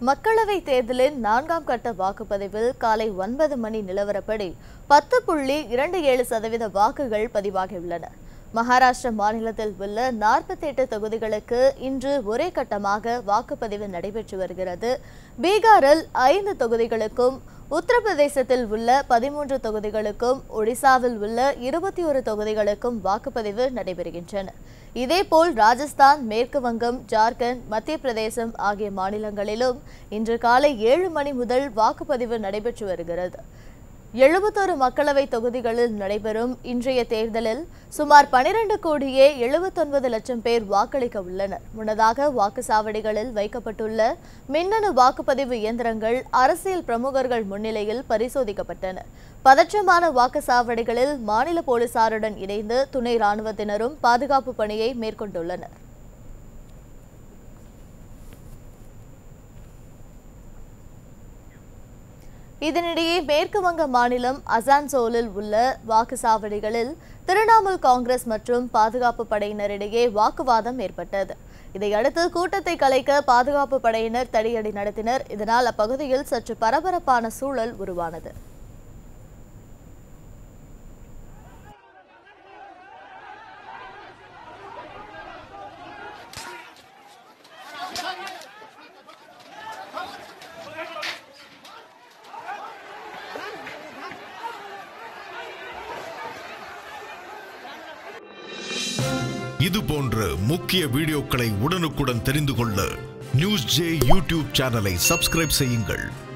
மக்களவை தேர்தலின் நான்காம் கட்ட வாக்குப்பதிவில் காலை ஒன்பது மணி நிலவரப்படி பத்து புள்ளி இரண்டு ஏழு சதவீத வாக்குகள் பதிவாகியுள்ளன மகாராஷ்டிர மாநிலத்தில் உள்ள நாற்பத்தி எட்டு தொகுதிகளுக்கு இன்று ஒரே கட்டமாக வாக்குப்பதிவு நடைபெற்று வருகிறது பீகாரில் ஐந்து தொகுதிகளுக்கும் உத்தரப்பிரதேசத்தில் உள்ள பதிமூன்று தொகுதிகளுக்கும் ஒடிசாவில் உள்ள இருபத்தி ஒரு தொகுதிகளுக்கும் வாக்குப்பதிவு நடைபெறுகின்றன இதேபோல் ராஜஸ்தான் மேற்கு வங்கம் ஜார்க்கண்ட் மத்திய பிரதேசம் ஆகிய மாநிலங்களிலும் இன்று காலை ஏழு மணி முதல் வாக்குப்பதிவு நடைபெற்று வருகிறது எழுபத்தொரு மக்களவை தொகுதிகளில் நடைபெறும் இன்றைய தேர்தலில் சுமார் பனிரெண்டு கோடியே எழுபத்தொன்பது லட்சம் பேர் வாக்களிக்க உள்ளனர் முன்னதாக வாக்குச்சாவடிகளில் வைக்கப்பட்டுள்ள மின்னணு வாக்குப்பதிவு இயந்திரங்கள் அரசியல் பிரமுகர்கள் முன்னிலையில் பரிசோதிக்கப்பட்டன பதற்றமான வாக்குச்சாவடிகளில் மாநில போலீசாருடன் இணைந்து துணை ராணுவத்தினரும் பாதுகாப்பு பணியை மேற்கொண்டுள்ளனர் இதனிடையே மேற்கு வங்க மாநிலம் அசான்சோலில் உள்ள வாக்குச்சாவடிகளில் திரிணாமுல் காங்கிரஸ் மற்றும் பாதுகாப்பு படையினரிடையே வாக்குவாதம் ஏற்பட்டது இதையடுத்து கூட்டத்தை கலைக்க பாதுகாப்பு படையினர் தடியடி நடத்தினர் இதனால் அப்பகுதியில் சற்று பரபரப்பான சூழல் உருவானது இது போன்ற முக்கிய வீடியோக்களை உடனுக்குடன் தெரிந்து கொள்ள நியூஸ் ஜே யூடியூப் சேனலை சப்ஸ்கிரைப் செய்யுங்கள்